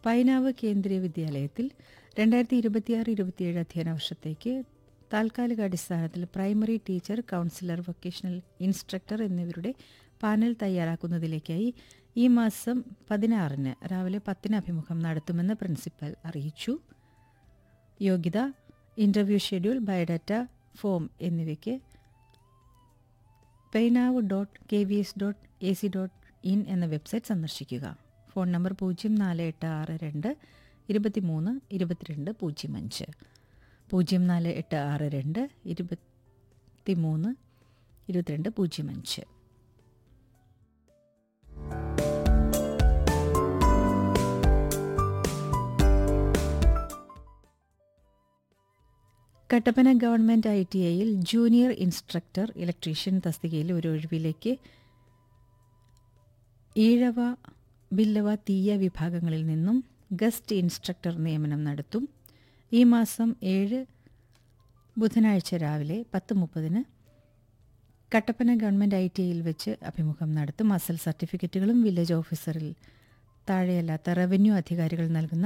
പൈനാവ് കേന്ദ്രീയ വിദ്യാലയത്തിൽ രണ്ടായിരത്തി ഇരുപത്തിയാറ് ഇരുപത്തിയേഴ് അധ്യയന വർഷത്തേക്ക് താൽക്കാലിക അടിസ്ഥാനത്തിൽ primary teacher counsellor vocational instructor എന്നിവരുടെ പാനൽ തയ്യാറാക്കുന്നതിലേക്കായി ഈ മാസം പതിനാറിന് രാവിലെ പത്തിന് അഭിമുഖം നടത്തുമെന്ന് പ്രിൻസിപ്പൽ അറിയിച്ചു യോഗ്യത ഇൻ്റർവ്യൂ ഷെഡ്യൂൾ ബയോഡാറ്റ ഫോം എന്നിവയ്ക്ക് Painavu dot K V S dot A C dot in എന്ന വെബ്സൈറ്റ് സന്ദർശിക്കുക ഫോൺ നമ്പർ പൂജ്യം നാല് എട്ട് ആറ് രണ്ട് ഇരുപത്തിമൂന്ന് ഇരുപത്തിരണ്ട് പൂജ്യം അഞ്ച് പൂജ്യം നാല് എട്ട് ആറ് രണ്ട് ഇരുപത്തിമൂന്ന് ഇരുപത്തിരണ്ട് പൂജ്യം അഞ്ച് കട്ടപ്പന ഗവൺമെൻറ് ഐ ടി ഐയിൽ ജൂനിയർ ഇൻസ്ട്രക്ടർ ഇലക്ട്രീഷ്യൻ തസ്തികയിൽ ഒരു ഒഴിവിലേക്ക് ഈഴവ ബില്ലവ തീയ വിഭാഗങ്ങളിൽ നിന്നും ഗസ്റ്റ് ഇൻസ്ട്രക്ടർ നിയമനം നടത്തും ഈ മാസം ഏഴ് ബുധനാഴ്ച രാവിലെ പത്ത് മുപ്പതിന് കട്ടപ്പന ഗവൺമെൻറ് ഐ ടി ഐയിൽ വെച്ച് അഭിമുഖം നടത്തും അസൽ സർട്ടിഫിക്കറ്റുകളും വില്ലേജ് ഓഫീസറിൽ താഴെയല്ലാത്ത റവന്യൂ അധികാരികൾ നൽകുന്ന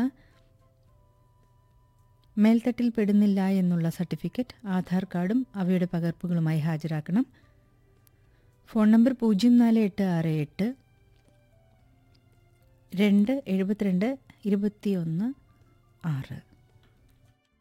മേൽത്തട്ടിൽ പെടുന്നില്ല എന്നുള്ള സർട്ടിഫിക്കറ്റ് ആധാർ കാർഡും അവയുടെ പകർപ്പുകളുമായി ഹാജരാക്കണം ഫോൺ നമ്പർ പൂജ്യം നാല് എട്ട് ആറ് എട്ട് രണ്ട് എഴുപത്തിരണ്ട് ഇരുപത്തിയൊന്ന് ആറ്